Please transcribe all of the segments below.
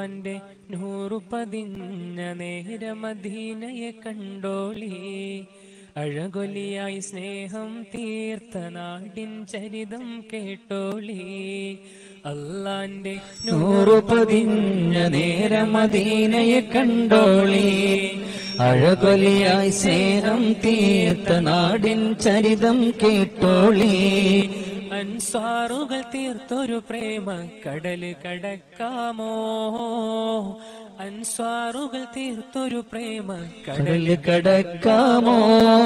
അള്ളാന്റെ നൂറു പതിഞ്ഞ നേരമദീനയെ കണ്ടോളി അഴകൊലിയായി സ്നേഹം തീർത്ത നാടിൻ ചരിതം കേട്ടോളി അള്ളാന്റെ നൂറു പതിഞ്ഞ നേരമദീനയെ കണ്ടോളി അഴകൊലിയായി സ്നേഹം തീർത്ത നാടിൻ ചരിതം കേട്ടോളി അൻസ്വാറുകൾ തീർത്തൊരു പ്രേമ കടല് കടക്കാമോ അൻസ്വാറുകൾ തീർത്തൊരു പ്രേമ കടല് കടല് കടക്കാമോ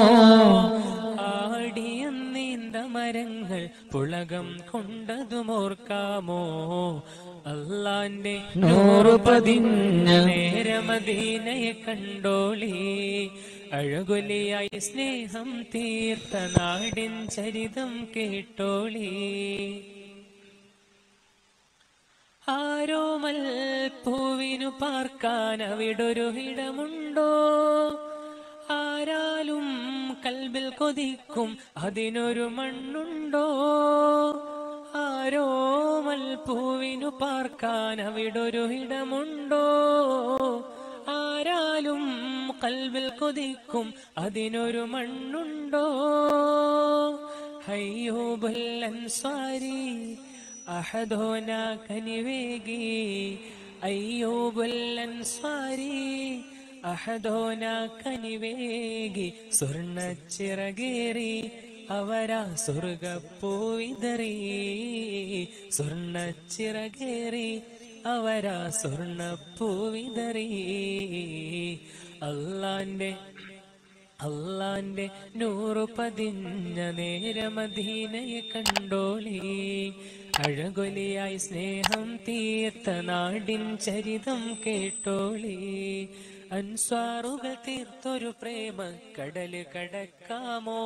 ആടിയ നീന്ത മരങ്ങൾ പുളകം കൊണ്ടതുമോർക്കാമോ അള്ളാന്റെ നൂറു പതിഞ്ഞ നേരമദീനയെ കണ്ടോളി അഴകൊലിയായി സ്നേഹം തീർത്ത നാടിൻ ചരിതം കേട്ടോളി ആരോമൽ പൂവിനു പാർക്കാൻ അവിടൊരു ഇടമുണ്ടോ ആരാലും കൽബിൽ കൊതിക്കും അതിനൊരു മണ്ണുണ്ടോ ആരോമൽ പൂവിനു പാർക്കാൻ അവിടൊരു ഇടമുണ്ടോ ആരാലും കൽബിൽ കൊതിക്കും അതിനൊരു മണ്ണുണ്ടോ ഹയ്യോബുൽ അൻസ്വാരി അഹദോന കനിവേകി അയ്യോബുൽ അൻസ്വാരി അഹദോന കനിവേകി സ്വർണ്ണച്ചിറകേറി അവരാ സ്വർഗപ്പൂവിതറി സ്വർണ്ണച്ചിറകേറി അവരാ സ്വർണ്ണപ്പൂവിതറി അള്ളാന്റെ അള്ളാന്റെ നൂറു പതിഞ്ഞ നേരമദീനയെ കണ്ടോളി അഴകൊലിയായി സ്നേഹം തീർത്ത നാടിൻ ചരിതം കേട്ടോളി അൻസ്വാറുകൾ തീർത്തൊരു പ്രേമ കടല് കടക്കാമോ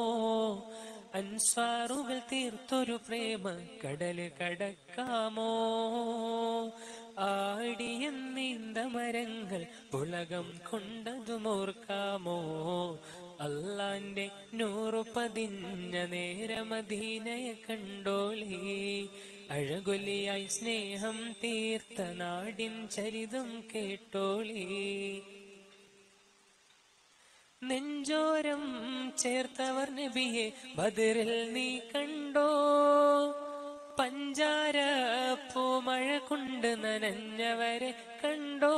അൻസ്വാറുകൾ തീർത്തൊരു പ്രേമ കടല് കടക്കാമോ ആടിയ നീന്ത മരങ്ങൾ പുളകം കൊണ്ടതുമോർക്കാമോ അള്ളാന്റെ നൂറു പതിഞ്ഞ നേരമദീനയെ കണ്ടോളി അഴകൊലിയായി സ്നേഹം തീർത്ത നാടിൻ ചരിതം കേട്ടോളി നെഞ്ചോരം ചേർത്തവർ നബിയെ ബദറിൽ നീ കണ്ടോ പഞ്ചാര പൂമഴ കൊണ്ട് നനഞ്ഞവരെ കണ്ടോ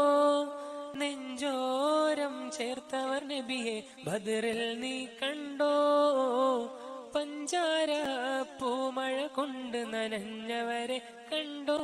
നെഞ്ചോരം ചേർത്തവർ നബിയെ ബദറിൽ നീ കണ്ടോ പഞ്ചാര പൂമഴ കൊണ്ട് നനഞ്ഞവരെ കണ്ടോ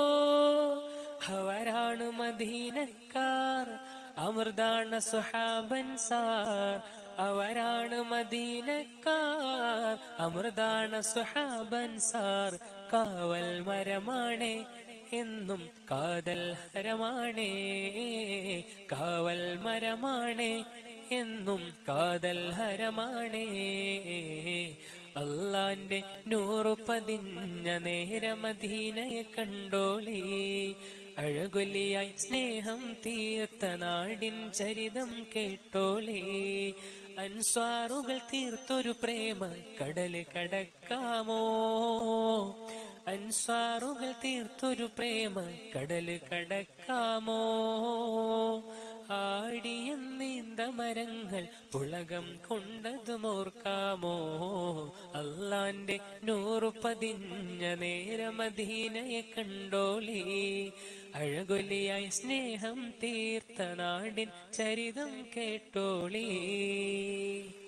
അവരാണ് മദീനക്കാർ അമൃതാണ് സുഹാബൻ സാർ അവരാണ് മദീനക്കാർ അമൃതാണ് സുഹാബൻ സാർ കാവൽ മരമാണേ എന്നും കാതൽ ഹരമാണേ കാവൽ മരമാണേ എന്നും കാതൽ ഹരമാണേ അള്ളാന്റെ നൂറു പതിഞ്ഞ നേരമദീനയെ കണ്ടോളി അഴകൊലിയായി സ്നേഹം തീർത്ത നാടിൻ ചരിതം കേട്ടോളി അൻസ്വാറുകൾ തീർത്തൊരു പ്രേമ കടല് കടക്കാമോ അൻസ്വാറുകൾ തീർത്തൊരു പ്രേമ കടല് കടക്കാമോ ആടിയ നീന്ത മരങ്ങൾ പുളകം കൊണ്ടതുമോർക്കാമോ അള്ളാന്റെ നൂറു പതിഞ്ഞ നേരമദീനയെ കണ്ടോളി അഴകൊലിയായി സ്നേഹം തീർത്ത നാടിൻ ചരിതം കേട്ടോളി